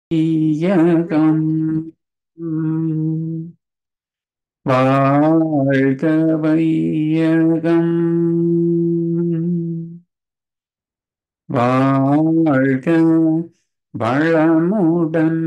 வையகம் வாழ்க வையகம் வாழ்க வளமுடன்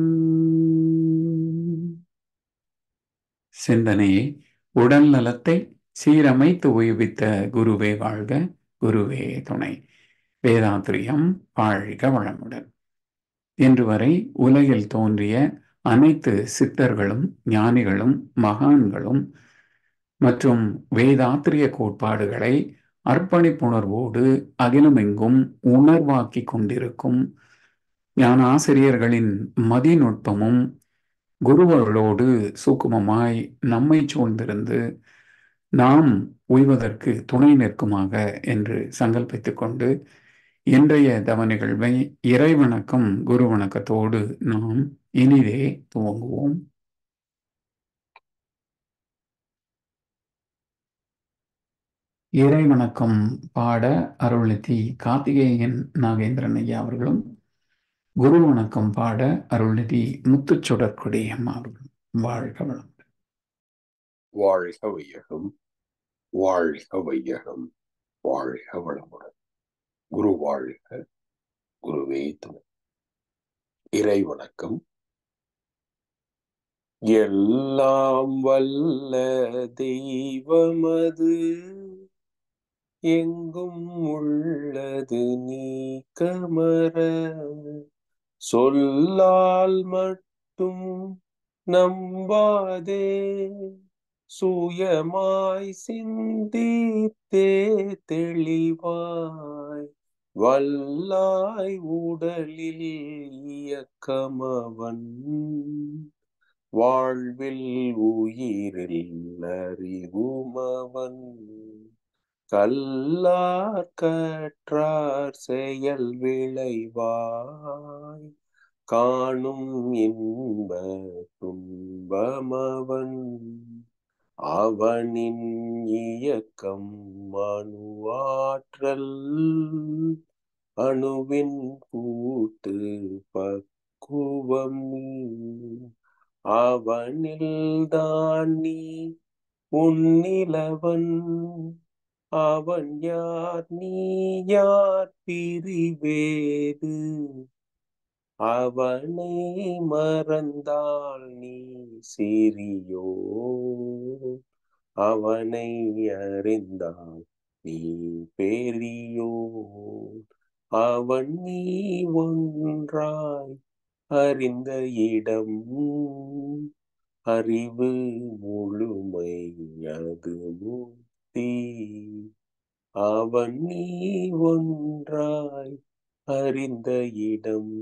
சிந்தனையை உடல் நலத்தை சீரமைத்து உய்வித்த குருவே வாழ்க குருவே துணை வேதாந்திரியம் வாழ்க வளமுடன் இன்று வரை உலகில் தோன்றிய அனைத்து சித்தர்களும் ஞானிகளும் மகான்களும் மற்றும் வேதாத்திரிய கோட்பாடுகளை அர்ப்பணிப்புணர்வோடு அகிலமெங்கும் உணர்வாக்கி கொண்டிருக்கும் ஞானாசிரியர்களின் மதிநுட்பமும் குருவர்களோடு சூக்குமமாய் நம்மை சூழ்ந்திருந்து நாம் உய்வதற்கு துணை நிற்குமாக என்று சங்கல்பித்துக் கொண்டு இன்றைய தவ நிகழ்வை இறைவணக்கம் குரு வணக்கத்தோடு நாம் இனிதே துவங்குவோம் இறைவணக்கம் பாட அருள்நிதி கார்த்திகேயன் நாகேந்திரன் ஐயா அவர்களும் குரு வணக்கம் பாட அருள்நிதி முத்துச்சுடற்குடி அம்மா அவர்களும் வாழ்க வளம் வாழ்க வையகம் வாழ்க வையகம் வாழ்க வளமுடன் குரு வாழ்க குருவே துணை இறை வணக்கம் எல்லாம் வல்ல தெய்வமது எங்கும் உள்ளது நீக்கமர சொல்லால் மட்டும் நம்பாதே சுயமாய் சிந்தித்தே தெளிவாய் வல்லாய் உடலில் இயக்கமவன் வாழ்வில் உயிரில் அறிவுமவன் கல்லார் கற்றார் செயல் விளைவாய் காணும் இன்ப துன்பமவன் அவனின் இயக்கம் அணுவாற்றல் அணுவின் கூட்டு பக்குவம் நீ அவனில் தான் நீ உன்னிலவன் அவன் யார் நீ யார் பிரிவேது அவனை மறந்தால் நீ சிறியோ அவனை அறிந்தால் நீ பெரியோ அவன் நீ ஒன்றாய் அறிந்த இடம் அறிவு முழுமை அது முக்தி அவன் நீ ஒன்றாய் அறிந்த இடம்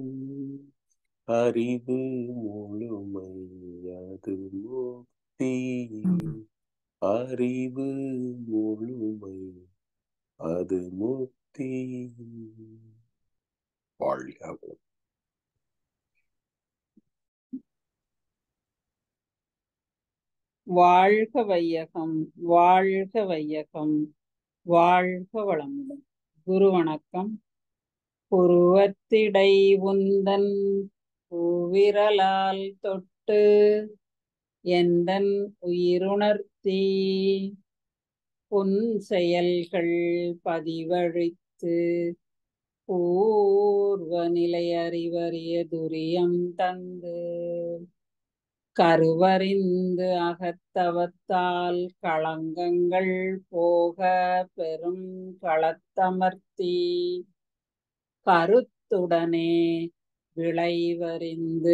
அறிவு முழுமை அது முக்தி அறிவு முழுமை அது முக்தி வாழ்க வாழ்க வையகம் வாழ்க வையகம் வாழ்க வளமுடன் குரு வணக்கம் புருவத்திடை உந்தன் பூவிரலால் தொட்டு எந்தன் உயிருணர்த்தி புன் செயல்கள் பதிவழித்து பூர்வ நிலை அறிவறிய துரியம் தந்து கருவறிந்து அகத்தவத்தால் களங்கங்கள் போக பெரும் களத்தமர்த்தி கருத்துடனே விளைவறிந்து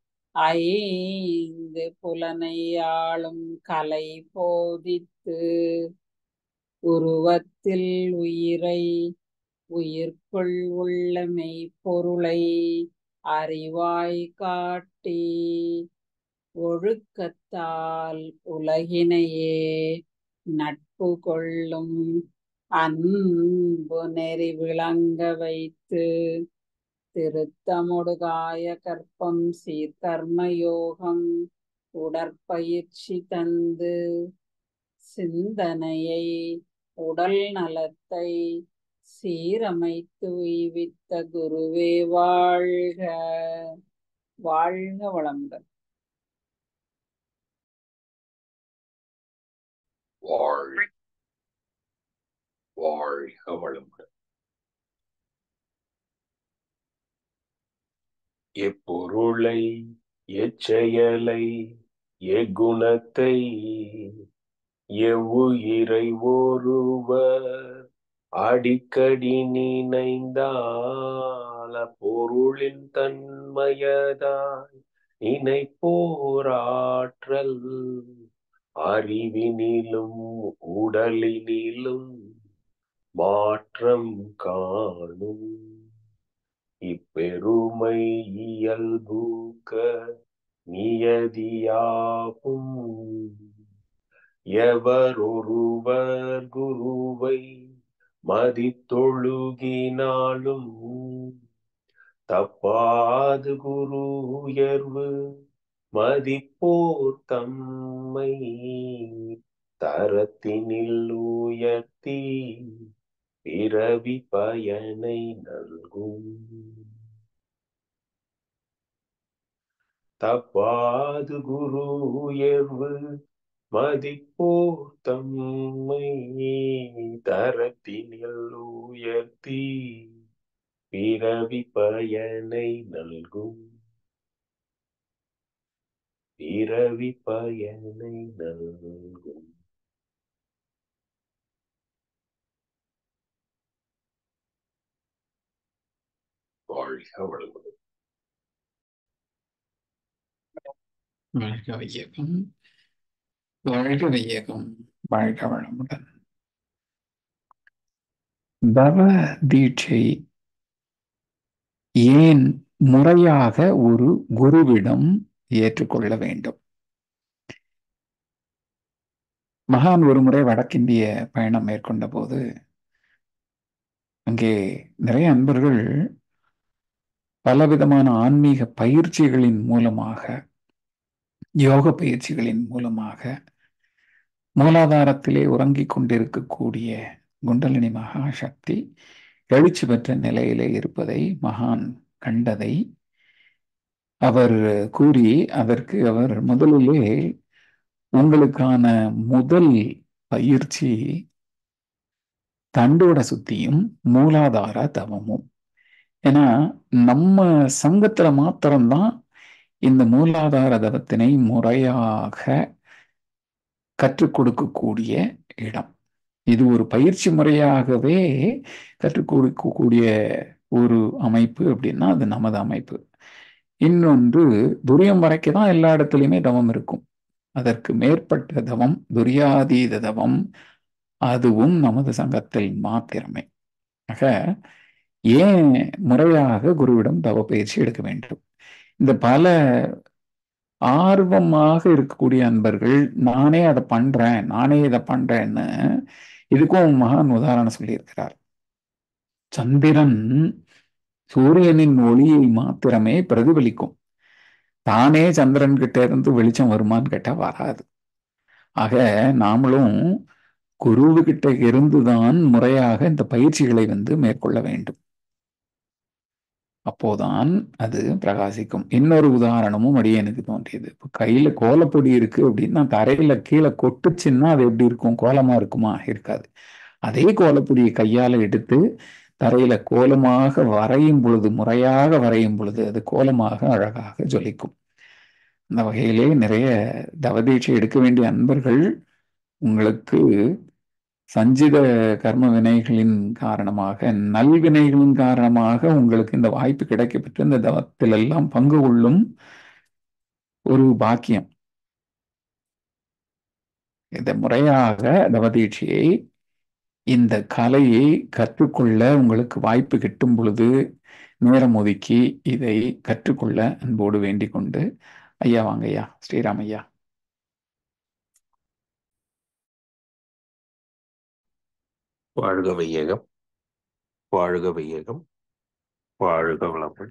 ஐந்து புலனை ஆளும் கலை போதித்து உருவத்தில் உயிரை உயிர்க்குள் உள்ள மெய்ப்பொருளை அறிவாய் காட்டி ஒழுக்கத்தால் உலகினையே நட்பு கொள்ளும் அன்பு நெறி விளங்க வைத்து திருத்தமுடுகாய கற்பம் சீர்கர்ம யோகம் உடற்பயிற்சி தந்து சிந்தனையை உடல் நலத்தை சீரமைத்து உய்வித்த குருவே வாழ்க வாழ்க வளமுடன் வாழ் வாழ்க வளமுடன் எப்பொருளை எச்செயலை எக்குணத்தை எவ்வுயிரை ஒருவர் அடிக்கடி நினைந்தால பொருளின் தன்மையதாய் நினைப்போராற்றல் அறிவினிலும் உடலினிலும் மாற்றம் காணும் இப்பெருமை இயல்பூக்க நியதியாகும் எவர் ஒருவர் குருவை மதித்தொழுகினாலும் தப்பாது குரு உயர்வு மதிப்போர் தம்மை தரத்தினில் உயர்த்தி பிறவி பயனை நல்கும் தப்பாது குரு உயர்வு மதிப்போர் தம்மை தரத்தினில் உயர்த்தி பிறவி பயனை நல்கும் பிறவி பயனை நல்கும் வாழ்க வளமுடன் வாழ்க வையகம் வாழ்க வையகம் வாழ்க வளமுடன் தவ தீட்சை ஏன் முறையாக ஒரு குருவிடம் ஏற்றுக்கொள்ள வேண்டும் மகான் ஒரு முறை வடக்கிந்திய பயணம் மேற்கொண்ட போது அங்கே நிறைய அன்பர்கள் பலவிதமான ஆன்மீக பயிற்சிகளின் மூலமாக யோக பயிற்சிகளின் மூலமாக மூலாதாரத்திலே உறங்கிக் கொண்டிருக்கக்கூடிய குண்டலினி மகாசக்தி எழுச்சி பெற்ற நிலையிலே இருப்பதை மகான் கண்டதை அவர் கூறி அதற்கு அவர் முதலிலே உங்களுக்கான முதல் பயிற்சி தண்டோட சுத்தியும் மூலாதார தவமும் ஏன்னா நம்ம சங்கத்துல மாத்திரம்தான் இந்த மூலாதார தவத்தினை முறையாக கற்றுக் கொடுக்கக்கூடிய இடம் இது ஒரு பயிற்சி முறையாகவே கற்றுக் கொடுக்கக்கூடிய ஒரு அமைப்பு அப்படின்னா அது நமது அமைப்பு இன்னொன்று துரியம் வரைக்கும் தான் எல்லா இடத்துலையுமே தவம் இருக்கும் அதற்கு மேற்பட்ட தவம் துரியாதீத தவம் அதுவும் நமது சங்கத்தில் மாத்திரமே ஆக ஏன் முறையாக குருவிடம் தவ பயிற்சி எடுக்க வேண்டும் இந்த பல ஆர்வமாக இருக்கக்கூடிய அன்பர்கள் நானே அதை பண்றேன் நானே இதை பண்றேன்னு இதுக்கும் மகான் உதாரணம் சொல்லியிருக்கிறார் சந்திரன் சூரியனின் ஒளியை மாத்திரமே பிரதிபலிக்கும் தானே சந்திரன் கிட்ட இருந்து வெளிச்சம் வருமான்னு கேட்டா வராது ஆக நாமளும் குருவு கிட்ட இருந்துதான் முறையாக இந்த பயிற்சிகளை வந்து மேற்கொள்ள வேண்டும் அப்போதான் அது பிரகாசிக்கும் இன்னொரு உதாரணமும் அடியனுக்கு தோன்றியது இப்போ கையில கோலப்பொடி இருக்கு அப்படின்னா தரையில கீழே கொட்டுச்சுன்னா அது எப்படி இருக்கும் கோலமா இருக்குமா இருக்காது அதே கோலப்பொடியை கையால எடுத்து தரையில கோலமாக வரையும் பொழுது முறையாக வரையும் பொழுது அது கோலமாக அழகாக ஜொலிக்கும் அந்த வகையிலே நிறைய தவதீட்சை எடுக்க வேண்டிய அன்பர்கள் உங்களுக்கு சஞ்சித கர்ம வினைகளின் காரணமாக நல்வினைகளின் காரணமாக உங்களுக்கு இந்த வாய்ப்பு கிடைக்கப்பெற்று இந்த தவத்திலெல்லாம் பங்கு கொள்ளும் ஒரு பாக்கியம் இந்த முறையாக தவதீட்சையை இந்த கலையை கற்றுக்கொள்ள உங்களுக்கு வாய்ப்பு கிட்டும் பொழுது நேரம் ஒதுக்கி இதை கற்றுக்கொள்ள அன்போடு வேண்டிக் கொண்டு ஐயா வாங்க ஐயா ஸ்ரீராம் ஐயா வாழ்க வையகம் வாழ்க வையகம் வாழ்க வளமுடன்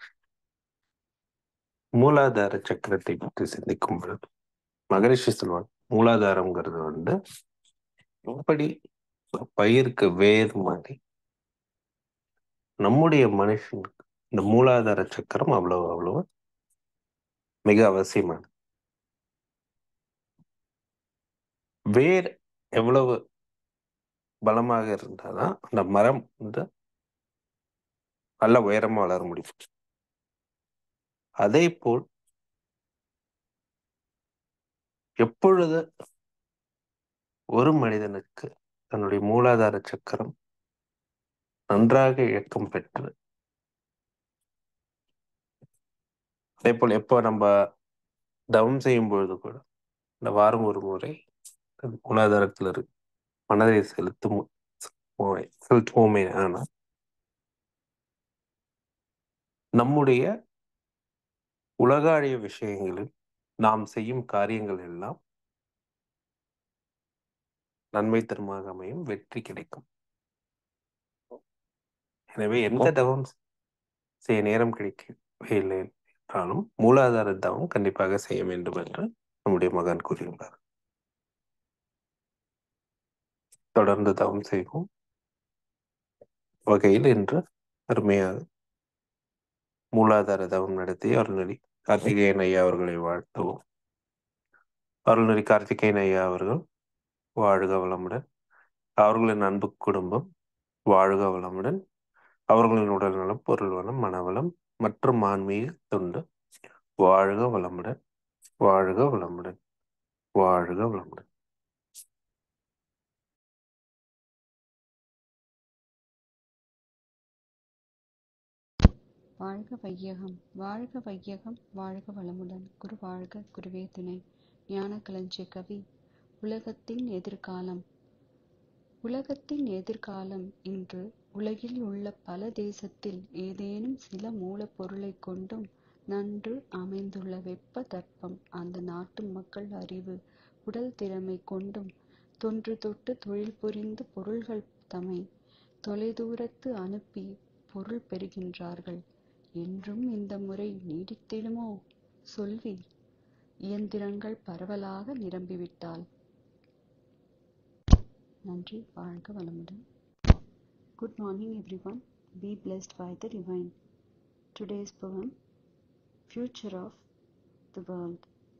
மூலாதார சக்கரத்தை பற்றி சிந்திக்கும் பொழுது மகரிஷி சொல்வாங்க மூலாதாரம்ங்கிறது வந்து எப்படி பயிருக்கு வேர் மாதிரி நம்முடைய மனுஷனுக்கு இந்த மூலாதார சக்கரம் அவ்வளவு அவ்வளவு மிக அவசியமானது வேர் எவ்வளவு பலமாக இருந்தாதான் அந்த மரம் வந்து நல்ல உயரமா வளர முடியும் அதே போல் எப்பொழுது ஒரு மனிதனுக்கு தன்னுடைய மூலாதார சக்கரம் நன்றாக இயக்கம் பெற்று அதே போல் எப்போ நம்ம தவம் செய்யும் பொழுது கூட இந்த வாரம் ஒரு முறை தன் மூலாதாரத்தில் இருக்கு மனதை செலுத்தும் செலுத்துவோமே- செலுத்துவோமே ஆனால் நம்முடைய உலகாழிய விஷயங்களில் நாம் செய்யும் காரியங்கள் எல்லாம் நன்மை தருமாக அமையும் வெற்றி கிடைக்கும் எனவே எந்த தவம் செய்ய நேரம் கிடைக்கவே இல்லை என்றாலும் மூலாதார தவம் கண்டிப்பாக செய்ய வேண்டும் என்று நம்முடைய மகன் கூறியுள்ளார் தொடர்ந்து தவம் செய்வோம் வகையில் இன்று அருமையாக மூலாதார தவம் நடத்தி அருள்நெறி கார்த்திகேயன் ஐயா அவர்களை வாழ்த்துவோம் அருள்நெறி கார்த்திகேயன் ஐயா அவர்கள் வாழ்க வளமுடன் அவர்களின் அன்பு குடும்பம் வாழ்க வளமுடன் அவர்களின் உடல்நலம் பொருள் வளம் மனவளம் மற்றும் ஆன்மீக தொண்டு வாழ்க வளமுடன் வாழ்க வளமுடன் வாழ்க வளமுடன் வாழ்க வையகம் வாழ்க வையகம் வாழ்க வளமுடன் குரு வாழ்க குருவே துணை ஞான களஞ்சிய கவி உலகத்தின் எதிர்காலம் உலகத்தின் எதிர்காலம் இன்று உலகில் உள்ள பல தேசத்தில் ஏதேனும் சில மூலப்பொருளைக் கொண்டும் நன்று அமைந்துள்ள வெப்ப தட்பம் அந்த நாட்டு மக்கள் அறிவு உடல் திறமை கொண்டும் தொன்று தொட்டு தொழில் புரிந்து பொருள்கள் தமை தொலைதூரத்து அனுப்பி பொருள் பெறுகின்றார்கள் என்றும் இந்த முறை நீடித்திடுமோ சொல்வீர் இயந்திரங்கள் பரவலாக நிரம்பிவிட்டால் நன்றி வாழ்க வளமுடன் good morning everyone be blessed by the divine today's poem future of the world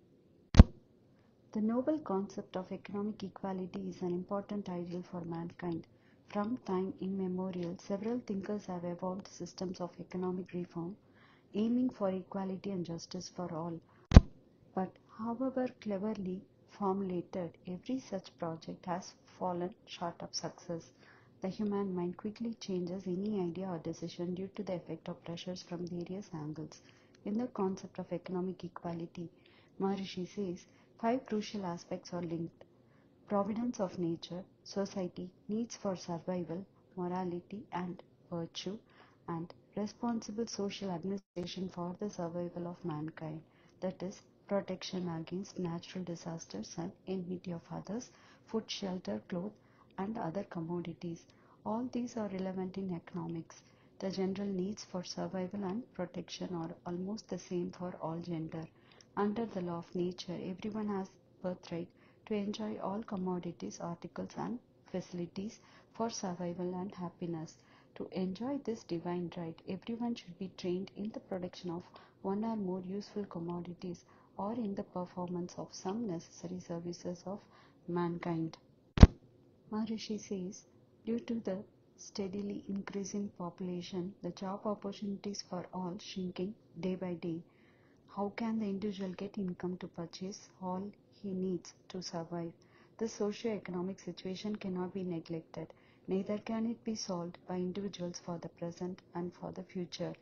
The noble concept of economic equality is an important ideal for mankind. From time immemorial, several thinkers have evolved systems of economic reform aiming for equality and justice for all. But however cleverly formulated, every such project has fallen short of success. The human mind quickly changes any idea or decision due to the effect of pressures from various angles. In the concept of economic equality, Maharishi says five crucial aspects are linked providence of nature, society, needs for survival, morality and virtue, and responsible social administration for the survival of mankind. That is, protection against natural disasters and enmity of others, food, shelter, clothes, and other commodities. All these are relevant in economics. The general needs for survival and protection are almost the same for all gender. Under the law of nature, everyone has birthright to enjoy all commodities, articles, and facilities for survival and happiness. To enjoy this divine right, everyone should be trained in the production of one or more useful commodities or in the performance of some necessary services of mankind. Maharishi says, due to the steadily increasing population, the job opportunities for all shrinking day by day. How can the individual get income to purchase all he needs to survive? This socio-economic situation cannot be neglected. Neither can it be solved by individuals for the present and for the future.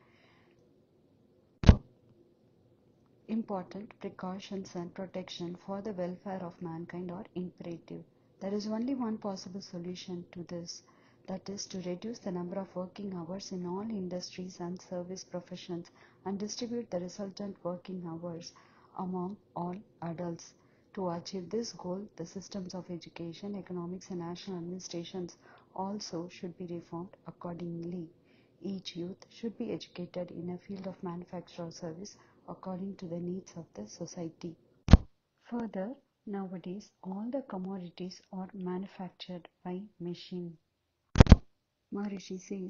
Important precautions and protection for the welfare of mankind are imperative. There is only one possible solution to this that is to reduce the number of working hours in all industries and service professions and distribute the resultant working hours among all adults. To achieve this goal, the systems of education, economics, and national administrations also should be reformed accordingly. Each youth should be educated in a field of manufacture or service according to the needs of the society. Further, nowadays all the commodities are manufactured by machine. Maharishi says,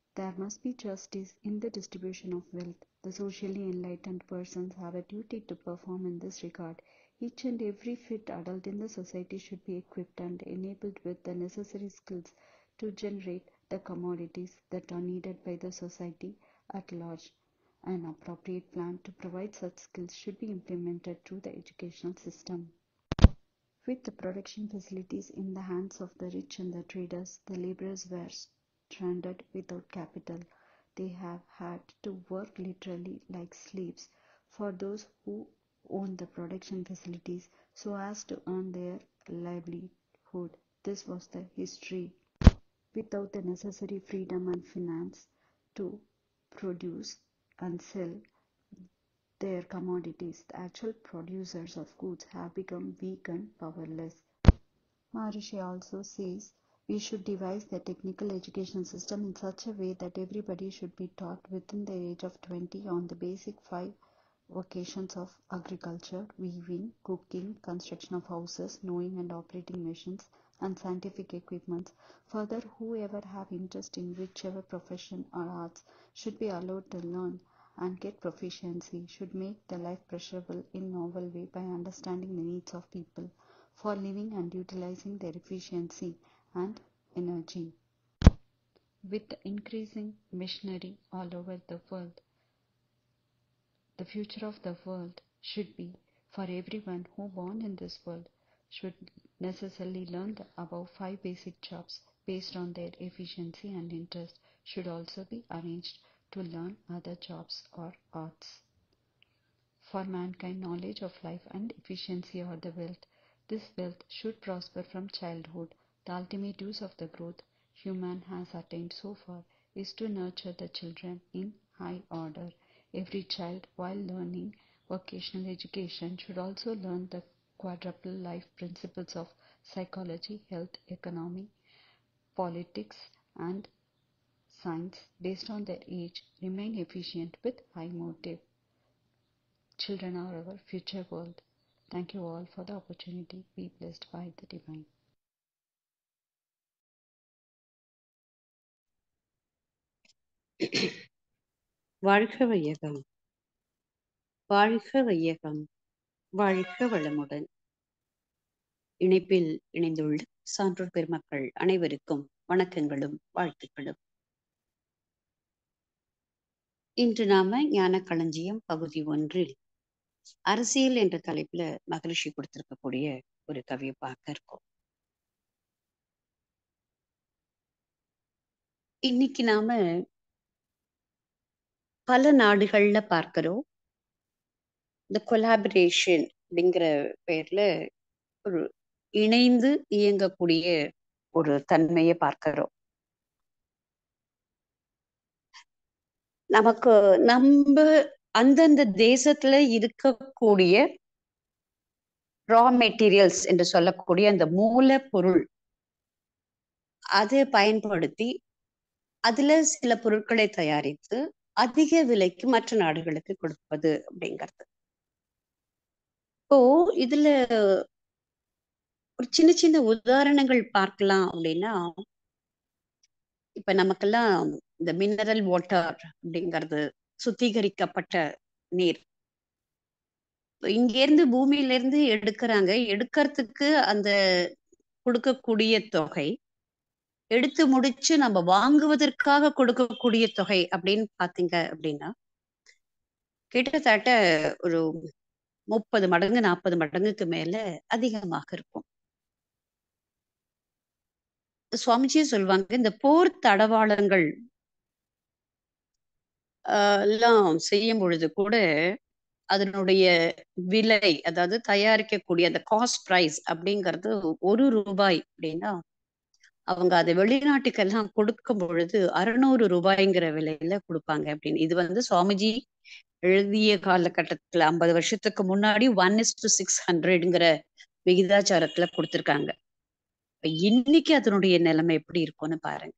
There must be justice in the distribution of wealth. The socially enlightened persons have a duty to perform in this regard. Each and every fit adult in the society should be equipped and enabled with the necessary skills to generate the commodities that are needed by the society at large. An appropriate plan to provide such skills should be implemented through the educational system. With the production facilities in the hands of the rich and the traders, the laborers were stranded without capital. They have had to work literally like slaves for those who own the production facilities so as to earn their livelihood. This was the history. Without the necessary freedom and finance to produce and sell their commodities, the actual producers of goods have become weak and powerless. Maharishi also says we should devise the technical education system in such a way that everybody should be taught within the age of 20 on the basic five vocations of agriculture, weaving, cooking, construction of houses, knowing and operating machines, and scientific equipments. Further, whoever have interest in whichever profession or arts should be allowed to learn and get proficiency, should make the life preferable in novel way by understanding the needs of people for living and utilizing their efficiency and energy. With the increasing machinery all over the world, the future of the world should be for everyone who born in this world should necessarily learn the above five basic jobs based on their efficiency and interest should also be arranged to learn other jobs or arts. For mankind, knowledge of life and efficiency are the wealth. This wealth should prosper from childhood. The ultimate use of the growth human has attained so far is to nurture the children in high order. Every child, while learning vocational education, should also learn the quadruple life principles of psychology, health, economy, politics, and science based on their age, remain efficient with high motive. Children are our future world. Thank you all for the opportunity. Be blessed by the divine. வாழ்க வையகம் வாழ்க வையகம் வாழ்க வளமுடன் இணைப்பில் இணைந்துள்ள சான்றோர் பெருமக்கள் அனைவருக்கும் வணக்கங்களும் வாழ்த்துக்களும் இன்று நாம ஞான களஞ்சியம் பகுதி ஒன்றில் அரசியல் என்ற தலைப்புல மகிழ்ச்சி கொடுத்திருக்கக்கூடிய ஒரு கவியை பார்க்க இருக்கோம் இன்னைக்கு நாம பல நாடுகள்ல பார்க்கிறோம் இந்த கொலாபரேஷன் அப்படிங்கிற பேர்ல ஒரு இணைந்து இயங்கக்கூடிய ஒரு தன்மையை பார்க்கிறோம் நமக்கு நம்ம அந்தந்த தேசத்துல இருக்கக்கூடிய ரா மெட்டீரியல்ஸ் என்று சொல்லக்கூடிய அந்த மூலப்பொருள் அதை பயன்படுத்தி அதுல சில பொருட்களை தயாரித்து அதிக விலைக்கு மற்ற நாடுகளுக்கு கொடுப்பது அப்படிங்கிறது இப்போ இதுல ஒரு சின்ன சின்ன உதாரணங்கள் பார்க்கலாம் அப்படின்னா இப்ப நமக்கெல்லாம் இந்த மினரல் வாட்டர் அப்படிங்கிறது சுத்திகரிக்கப்பட்ட நீர் இங்க இருந்து பூமியில இருந்து எடுக்கிறாங்க எடுக்கிறதுக்கு அந்த கொடுக்கக்கூடிய தொகை எடுத்து முடிச்சு நம்ம வாங்குவதற்காக கொடுக்கக்கூடிய தொகை அப்படின்னு பாத்தீங்க அப்படின்னா கிட்டத்தட்ட ஒரு முப்பது மடங்கு நாற்பது மடங்குக்கு மேல அதிகமாக இருக்கும் சுவாமிஜி சொல்லுவாங்க இந்த போர் தடவாளங்கள் எல்லாம் செய்யும் பொழுது கூட அதனுடைய விலை அதாவது தயாரிக்கக்கூடிய அந்த காஸ்ட் பிரைஸ் அப்படிங்கிறது ஒரு ரூபாய் அப்படின்னா அவங்க அதை வெளிநாட்டுக்கெல்லாம் கொடுக்கும் பொழுது அறுநூறு ரூபாய்ங்கிற விலையில கொடுப்பாங்க அப்படின்னு இது வந்து சுவாமிஜி எழுதிய காலகட்டத்துல ஐம்பது வருஷத்துக்கு முன்னாடி ஒன் இஸ் டு சிக்ஸ் ஹண்ட்ரட்ங்கிற விகிதாச்சாரத்துல கொடுத்துருக்காங்க இன்னைக்கு அதனுடைய நிலைமை எப்படி இருக்கும்னு பாருங்க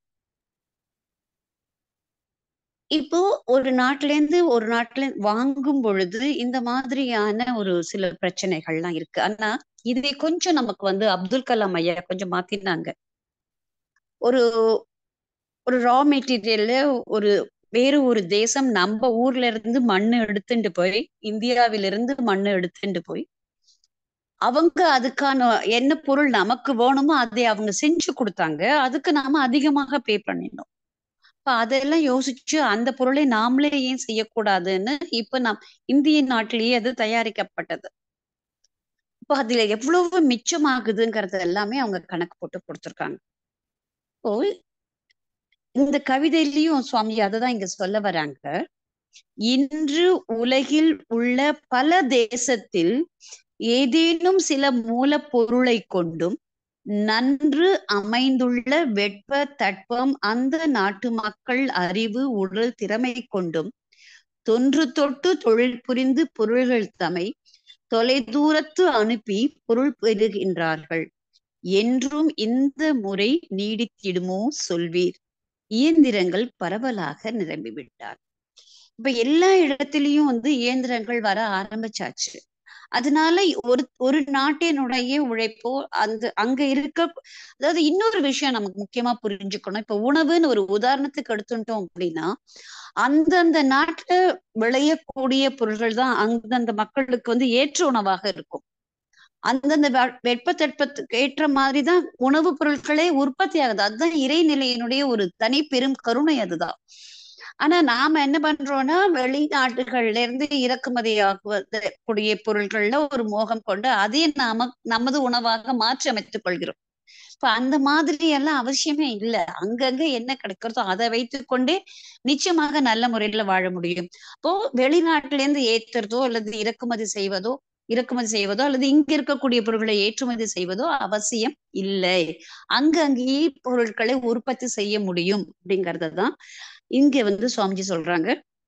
இப்போ ஒரு நாட்டுல இருந்து ஒரு நாட்டுல வாங்கும் பொழுது இந்த மாதிரியான ஒரு சில பிரச்சனைகள்லாம் இருக்கு ஆனா இதை கொஞ்சம் நமக்கு வந்து அப்துல் கலாம் ஐயா கொஞ்சம் மாத்தினாங்க ஒரு ஒரு ரா மெட்டீரியல்ல ஒரு வேறு ஒரு தேசம் நம்ம ஊர்ல இருந்து மண்ணு எடுத்துட்டு போய் இந்தியாவில இருந்து மண்ணு எடுத்துட்டு போய் அவங்க அதுக்கான என்ன பொருள் நமக்கு வேணுமோ அதை அவங்க செஞ்சு கொடுத்தாங்க அதுக்கு நாம அதிகமாக பே பண்ணிடணும் இப்ப அதெல்லாம் யோசிச்சு அந்த பொருளை நாமளே ஏன் செய்யக்கூடாதுன்னு இப்ப நம் இந்திய நாட்டிலேயே அது தயாரிக்கப்பட்டது இப்ப அதுல எவ்வளவு மிச்சமாகுதுங்கிறது எல்லாமே அவங்க கணக்கு போட்டு கொடுத்துருக்காங்க இப்போ இந்த கவிதையிலயும் சுவாமி அததான் இங்க சொல்ல வராங்க இன்று உலகில் உள்ள பல தேசத்தில் ஏதேனும் சில மூலப்பொருளை கொண்டும் நன்று அமைந்துள்ள வெட்ப தட்பம் அந்த நாட்டு மக்கள் அறிவு உடல் திறமை கொண்டும் தொன்று தொட்டு தொழில் புரிந்து பொருள்கள் தமை தொலைதூரத்து அனுப்பி பொருள் பெறுகின்றார்கள் என்றும் இந்த முறை நீடித்திடுமோ சொல்வீர் இயந்திரங்கள் பரவலாக நிரம்பிவிட்டார் இப்ப எல்லா இடத்துலயும் வந்து இயந்திரங்கள் வர ஆரம்பிச்சாச்சு அதனால ஒரு ஒரு நாட்டினுடைய உழைப்போ அந்த அங்க இருக்க அதாவது இன்னொரு விஷயம் நமக்கு முக்கியமா புரிஞ்சுக்கணும் இப்ப உணவுன்னு ஒரு உதாரணத்துக்கு எடுத்துட்டோம் அப்படின்னா அந்தந்த நாட்டுல விளையக்கூடிய பொருள்கள் தான் அந்தந்த மக்களுக்கு வந்து ஏற்ற உணவாக இருக்கும் அந்தந்த வெப்பத்தட்பத்துக்கு ஏற்ற மாதிரிதான் உணவுப் பொருட்களே உற்பத்தி ஆகுது அதுதான் இறைநிலையினுடைய ஒரு தனி பெரும் கருணை அதுதான் ஆனா நாம என்ன பண்றோம்னா வெளிநாட்டுகள்ல இருந்து இறக்குமதி ஆகுவதற்குரிய பொருட்கள்ல ஒரு மோகம் கொண்டு அதையும் நாம நமது உணவாக மாற்றி அமைத்துக் கொள்கிறோம் இப்ப அந்த மாதிரி எல்லாம் அவசியமே இல்லை அங்கங்க என்ன கிடைக்கிறதோ அதை வைத்துக் கொண்டே நிச்சயமாக நல்ல முறையில வாழ முடியும் இப்போ வெளிநாட்டுல இருந்து ஏத்துறதோ அல்லது இறக்குமதி செய்வதோ இறக்குமதி செய்வதோ அல்லது இங்க இருக்கக்கூடிய பொருட்களை ஏற்றுமதி செய்வதோ அவசியம் இல்லை அங்கங்கேயே பொருட்களை உற்பத்தி செய்ய முடியும் அப்படிங்கறதான் இங்க வந்து சுவாமிஜி சொல்றாங்க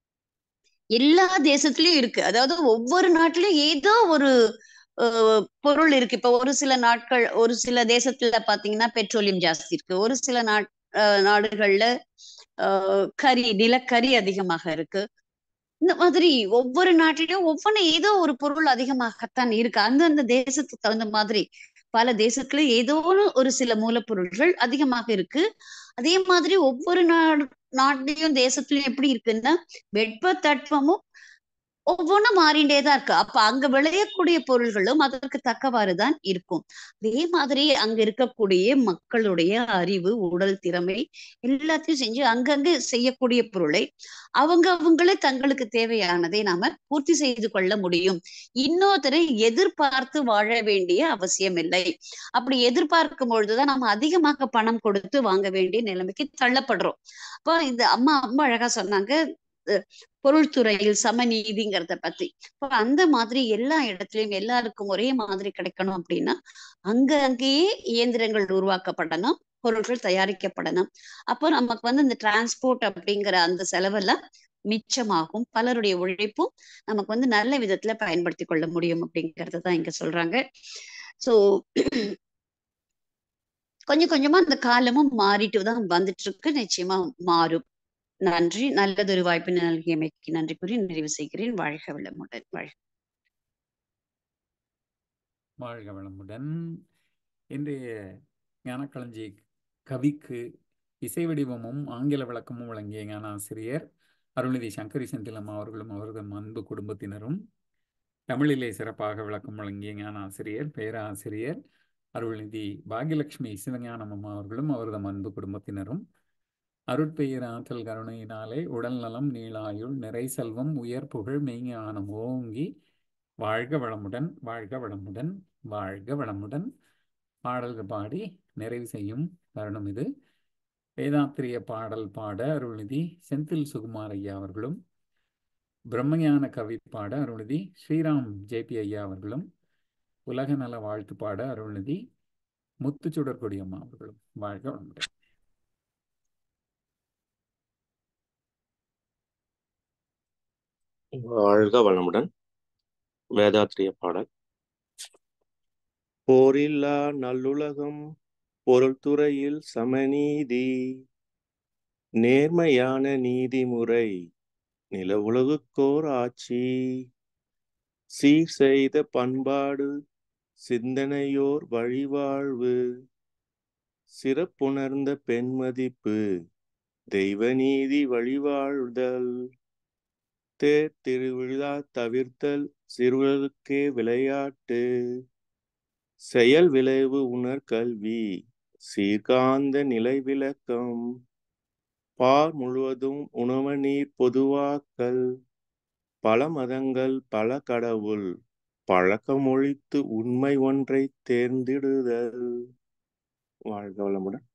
எல்லா தேசத்துலயும் இருக்கு அதாவது ஒவ்வொரு நாட்டிலயும் ஏதோ ஒரு பொருள் இருக்கு இப்ப ஒரு சில நாட்கள் ஒரு சில தேசத்துல பாத்தீங்கன்னா பெட்ரோலியம் ஜாஸ்தி இருக்கு ஒரு சில நாட் நாடுகள்ல கறி நிலக்கரி அதிகமாக இருக்கு இந்த மாதிரி ஒவ்வொரு நாட்டிலும் ஒவ்வொன்னு ஏதோ ஒரு பொருள் அதிகமாகத்தான் இருக்கு அந்தந்த தேசத்துக்கு தகுந்த மாதிரி பல தேசத்துல ஏதோ ஒரு சில மூலப்பொருள்கள் அதிகமாக இருக்கு அதே மாதிரி ஒவ்வொரு நாடு நாட்டிலையும் தேசத்துலயும் எப்படி இருக்குன்னா வெப்ப தட்பமும் ஒவ்வொன்றும் மாறிண்டேதான் இருக்கு அப்ப அங்க விளையக்கூடிய பொருள்களும் அதற்கு தக்கவாறுதான் இருக்கும் அதே மாதிரி அங்க இருக்கக்கூடிய மக்களுடைய அறிவு உடல் திறமை எல்லாத்தையும் செஞ்சு அங்கங்க செய்யக்கூடிய பொருளை அவங்க அவங்களே தங்களுக்கு தேவையானதை நாம பூர்த்தி செய்து கொள்ள முடியும் இன்னொருத்தரை எதிர்பார்த்து வாழ வேண்டிய அவசியம் இல்லை அப்படி எதிர்பார்க்கும் பொழுதுதான் நம்ம அதிகமாக பணம் கொடுத்து வாங்க வேண்டிய நிலைமைக்கு தள்ளப்படுறோம் அப்போ இந்த அம்மா ரொம்ப அழகா சொன்னாங்க பொருள்துறையில் சமநீதிங்கிறத பத்தி இப்போ அந்த மாதிரி எல்லா இடத்துலயும் எல்லாருக்கும் ஒரே மாதிரி கிடைக்கணும் அப்படின்னா அங்க அங்கேயே இயந்திரங்கள் உருவாக்கப்படணும் பொருட்கள் தயாரிக்கப்படணும் அப்போ நமக்கு வந்து இந்த டிரான்ஸ்போர்ட் அப்படிங்கிற அந்த செலவெல்லாம் மிச்சமாகும் பலருடைய உழைப்பும் நமக்கு வந்து நல்ல விதத்துல பயன்படுத்தி கொள்ள முடியும் அப்படிங்கறத தான் இங்க சொல்றாங்க சோ கொஞ்சம் கொஞ்சமா அந்த காலமும் மாறிட்டு தான் வந்துட்டு இருக்கு நிச்சயமா மாறும் நன்றி நல்லதொரு வாய்ப்பு நல்கியமைக்கு நன்றி கூறி நிறைவு செய்கிறேன் வாழ்க வளமுடன் வாழ்க வாழ்க வளமுடன் இன்றைய ஞானக்களஞ்சி கவிக்கு இசை வடிவமும் ஆங்கில விளக்கமும் வழங்கிய ஞானாசிரியர் அருள்நிதி சங்கரி செந்திலம் அவர்களும் அவரது அன்பு குடும்பத்தினரும் தமிழிலே சிறப்பாக விளக்கம் வழங்கிய ஞானாசிரியர் பேராசிரியர் அருள்நிதி பாகியலட்சுமி சிவஞானம் அம்மா அவர்களும் அவரது அன்பு குடும்பத்தினரும் அருட்பெயர் ஆற்றல் கருணையினாலே உடல் நலம் நீளாயுள் நிறை செல்வம் உயர் புகழ் மெய்ஞானம் ஓங்கி வாழ்க வளமுடன் வாழ்க வளமுடன் வாழ்க வளமுடன் பாடல்கள் பாடி நிறைவு செய்யும் தருணம் இது வேதாத்திரிய பாடல் பாட அருள்நிதி செந்தில் சுகுமார் ஐயா அவர்களும் பிரம்மஞான கவி பாட அருள்நிதி ஸ்ரீராம் ஜேபி ஐயா அவர்களும் உலக நல வாழ்த்து பாட அருள்நிதி முத்துச்சுடற்கொடி அம்மா அவர்களும் வாழ்க வளமுடன் வாழ்க வளமுடன் வேதாத்திரிய பாடல் போரில்லா நல்லுலகம் பொருள் துறையில் சமநீதி நேர்மையான நீதிமுறை நில உலகுக்கோர் ஆட்சி சீர் செய்த பண்பாடு சிந்தனையோர் வழிவாழ்வு சிறப்புணர்ந்த பெண்மதிப்பு தெய்வ நீதி வழிவாழ்தல் தேர் திருவிழா தவிர்த்தல் சிறுவர்களுக்கே விளையாட்டு செயல் விளைவு உணர்கல்வி சீர்காந்த நிலை விளக்கம் பார் முழுவதும் உணவு நீர் பொதுவாக்கல் பல மதங்கள் பல கடவுள் பழக்கமொழித்து உண்மை ஒன்றை தேர்ந்திடுதல் வாழ்க வளமுடன்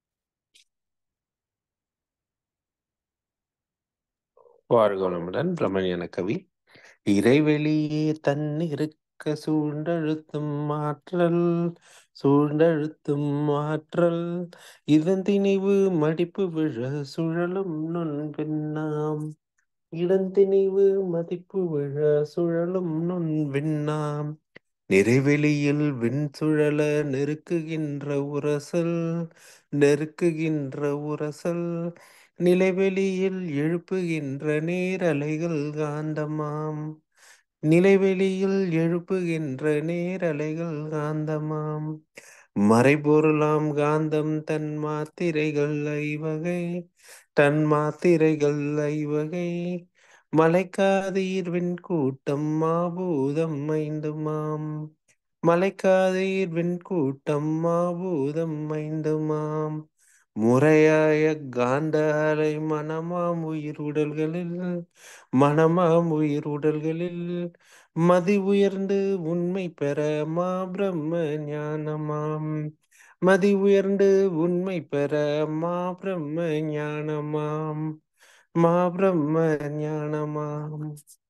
வாழ்க வளமுடன் பிரமணியன கவி இறைவெளியே தன்னிருக்க சூழ்ந்தழுத்தும் ஆற்றல் சூழ்ந்தழுத்தும் ஆற்றல் இதன் திணிவு மடிப்பு விழ சுழலும் நுண்பின்னாம் இடந்திணிவு மதிப்பு விழ சுழலும் நுண்விண்ணாம் நிறைவெளியில் விண் சுழல நெருக்குகின்ற உரசல் நெருக்குகின்ற உரசல் நிலைவெளியில் எழுப்புகின்ற நேரலைகள் காந்தமாம் நிலைவெளியில் எழுப்புகின்ற நேரலைகள் காந்தமாம் மறைபொருளாம் காந்தம் தன் மாத்திரைகள் ஐவகை தன் மாத்திரைகள் ஐவகை மலைக்காதீர்வின் கூட்டம் மாபூதம் ஐந்துமாம் மலைக்காதீர்வின் கூட்டம் மாபூதம் ஐந்துமாம் முறையாய காந்த அலை மனமாம் உயிர் உடல்களில் மனமாம் உயிர் உடல்களில் மதி உயர்ந்து உண்மை பெற மா பிரம்ம ஞானமாம் மதி உயர்ந்து உண்மை பெற மா பிரம்ம ஞானமாம் மா பிரம்ம ஞானமாம்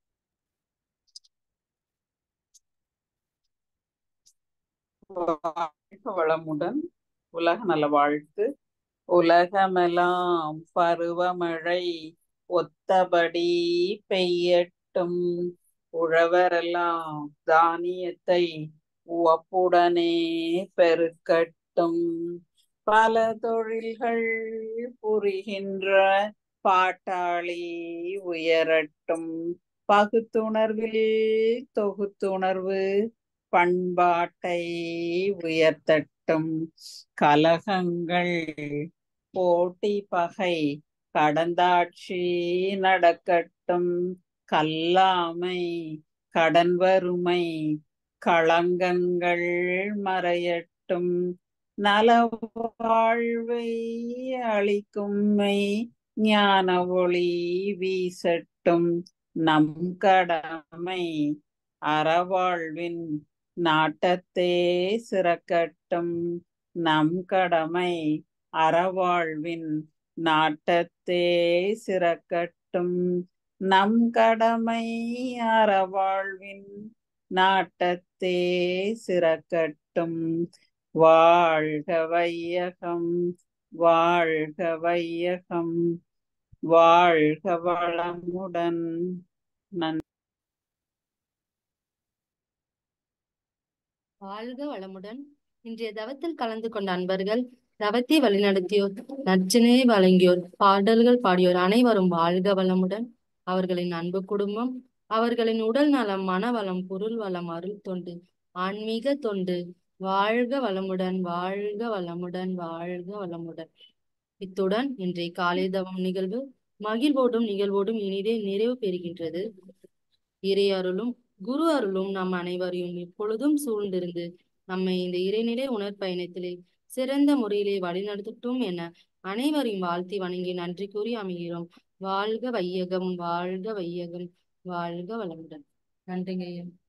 வாழ்க வளமுடன் உலக நல வாழ்த்து உலகமெல்லாம் பருவமழை ஒத்தபடி பெய்யட்டும் உழவரெல்லாம் தானியத்தை உவப்புடனே பெருக்கட்டும் பல தொழில்கள் புரிகின்ற பாட்டாளி உயரட்டும் பகுத்துணர்வில் தொகுத்துணர்வு பண்பாட்டை உயர்த்தட்டும் கலகங்கள் போட்டி பகை கடந்தாட்சி நடக்கட்டும் கல்லாமை கடன் வறுமை களங்கங்கள் மறையட்டும் நல வாழ்வை அளிக்கும்மை ஞான ஒளி வீசட்டும் நம் கடமை அறவாழ்வின் நாட்டத்தே சிறக்கட்டும் நம் கடமை அறவாழ்வின் நாட்டத்தே சிறக்கட்டும் நம் கடமை அறவாழ்வின் நாட்டத்தே சிறக்கட்டும் வாழ்க வையகம் வாழ்க வையகம் வாழ்க வளமுடன் நன்றி வாழ்க வளமுடன் இன்றைய தவத்தில் கலந்து கொண்ட அன்பர்கள் தவத்தை வழிநடத்தியோர் நச்சினையை வழங்கியோர் பாடல்கள் பாடியோர் அனைவரும் வாழ்க வளமுடன் அவர்களின் அன்பு குடும்பம் அவர்களின் உடல் நலம் மனவளம் பொருள் வளம் அருள் தொண்டு ஆன்மீக தொண்டு வாழ்க வளமுடன் வாழ்க வளமுடன் வாழ்க வளமுடன் இத்துடன் இன்றைய காலை தவம் நிகழ்வு மகிழ்வோடும் நிகழ்வோடும் இனிதே நிறைவு பெறுகின்றது இறை அருளும் குரு அருளும் நம் அனைவரையும் எப்பொழுதும் சூழ்ந்திருந்து நம்மை இந்த இறைநிலை உணர்பயணத்திலே சிறந்த முறையிலே வழிநடத்தட்டும் என அனைவரையும் வாழ்த்தி வணங்கி நன்றி கூறி அமைகிறோம் வாழ்க வையகம் வாழ்க வையகம் வாழ்க வளமுடன் நன்றிங்க ஐயா